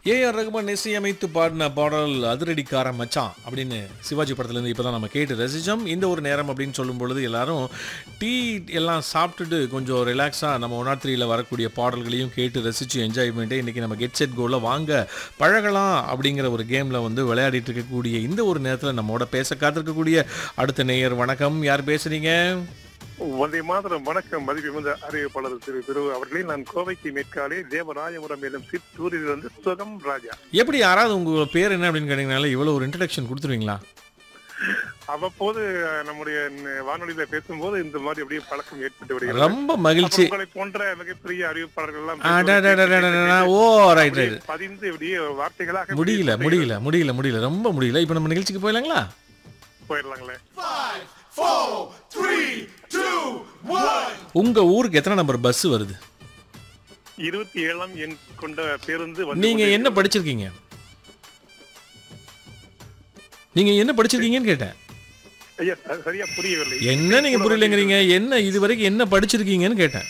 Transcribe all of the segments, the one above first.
AR Rahman இசையமைத்து பாடின பாடல் அதிரடிக்கார மச்சான் அப்படின்னு சிவாஜி படத்துலேருந்து இப்போ தான் நம்ம கேட்டு ரசித்தோம் இந்த ஒரு நேரம் அப்படின்னு சொல்லும் பொழுது எல்லாரும் டீ எல்லாம் சாப்பிட்டுட்டு கொஞ்சம் ரிலாக்ஸாக நம்ம ஒன் நாட் த்ரீல வரக்கூடிய பாடல்களையும் கேட்டு ரசித்து என்ஜாய் பண்ணிட்டு இன்றைக்கி நம்ம கெட் செட் கோலில் வாங்க பழகலாம் அப்படிங்கிற ஒரு கேமில் வந்து விளையாடிட்டு இருக்கக்கூடிய இந்த ஒரு நேரத்தில் நம்மோட பேச காத்திருக்கக்கூடிய அடுத்த நேயர் வணக்கம் யார் பேசுகிறீங்க வந்தே மாதரம் வணக்கம் மதிப்பிமிகுந்த அறிவிப்பாளர் திரு திரு அவர்களே நான் கோவைக்கு மேற்காலே தேவராயபுரம் எனும் சிற்றூரிலிருந்து சுகம் ராஜா எப்படி யாராவது உங்கள் பேர் என்ன அப்படின்னு கேட்டிங்கனால இவ்வளோ ஒரு இன்ட்ரடக்ஷன் கொடுத்துருவீங்களா அவ்வப்போது அஹ், நம்முடைய ந- வானொலியில பேசும்போது இந்த மாதிரி அப்படியே பழக்கம் ஏற்பட்டு வருகிறது ரொம்ப மகிழ்ச்சி அப்புறம் உங்களை போன்ற மிகப்பெரிய அறிவிப்பாளர்கள் எல்லாம் அடடடடடடடா. ஓ ரைட் அப்படியே ரைட் பதிந்து இப்படியே வார்த்தைகளாக முடியல முடியல முடியல முடியல ரொம்ப முடியல இப்போ நம்ம நிகழ்ச்சிக்கு போயிடலாங்களா போயிடலாங்களே உங்க ஊருக்கு எத்தனை நம்பர் பஸ் வருது இருபத்தி ஏழாம் எண் கொண்ட பேருந்து வந்து நீங்க என்ன படிச்சிருக்கீங்க நீங்க என்ன படிச்சிருக்கீங்கன்னு கேட்டேன் ஐயா ச- சரியா புரியவில்லை என்ன நீங்க புரியலங்கிறீங்க என்ன இது வரைக்கும் என்ன படிச்சிருக்கீங்கன்னு கேட்டேன்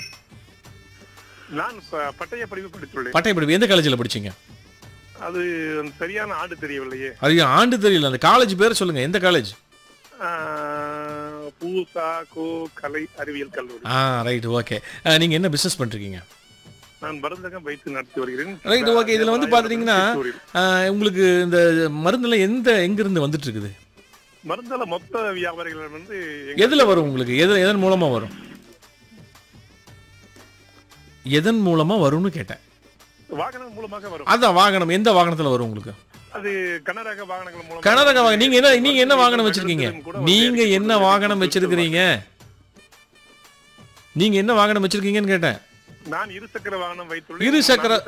நான் ப- பட்டய படிப்பு படித்துள்ளேன் பட்டய படிப்பு எந்த காலேஜில் படிச்சீங்க அது சரியான ஆண்டு தெரியவில்லையே அது ஆண்டு தெரியல அந்த காலேஜ் பேர் சொல்லுங்க எந்த காலேஜ் ஆஹ், பூசா கோ கலை அறிவியல் கல்லூரி ஆ ரைட் ஓகே நீங்க என்ன பிசினஸ் பண்றீங்க நான் மருந்தகம் வைத்து நடத்தி வருகிறேன் ரைட் ஓகே இதுல வந்து பாத்தீங்கன்னா சித்தூரில். ஆ, உங்களுக்கு இந்த மருந்துலாம் எந்த எங்க இருந்து வந்துட்டு இருக்குது மருந்தள மொத்த வியாபாரிகள் வந்து எங்க- எதுல வரும் உங்களுக்கு எது எதன் மூலமா வரும் எதன் மூலமா வரும்னு கேட்டேன் வாகனம் மூலமாக வரும் அதான் வாகனம் எந்த வாகனத்துல வரும் உங்களுக்கு அது கனரக வாகனங்கள் மூலம் கனரக வாகனம் நீங்க என்ன நீங்க என்ன வாகனம் வச்சிருக்கீங்க கூட வந்து நீங்க எடுத்து என்ன கொண்டு வாகனம் வந்து வச்சிருக்கிறீங்க நீங்க என்ன வாகனம் வச்சிருக்கீங்கன்னு கேட்டேன் நான் இருசக்கர வாகனம் வைத்துள்ளேன் இரு சக்கர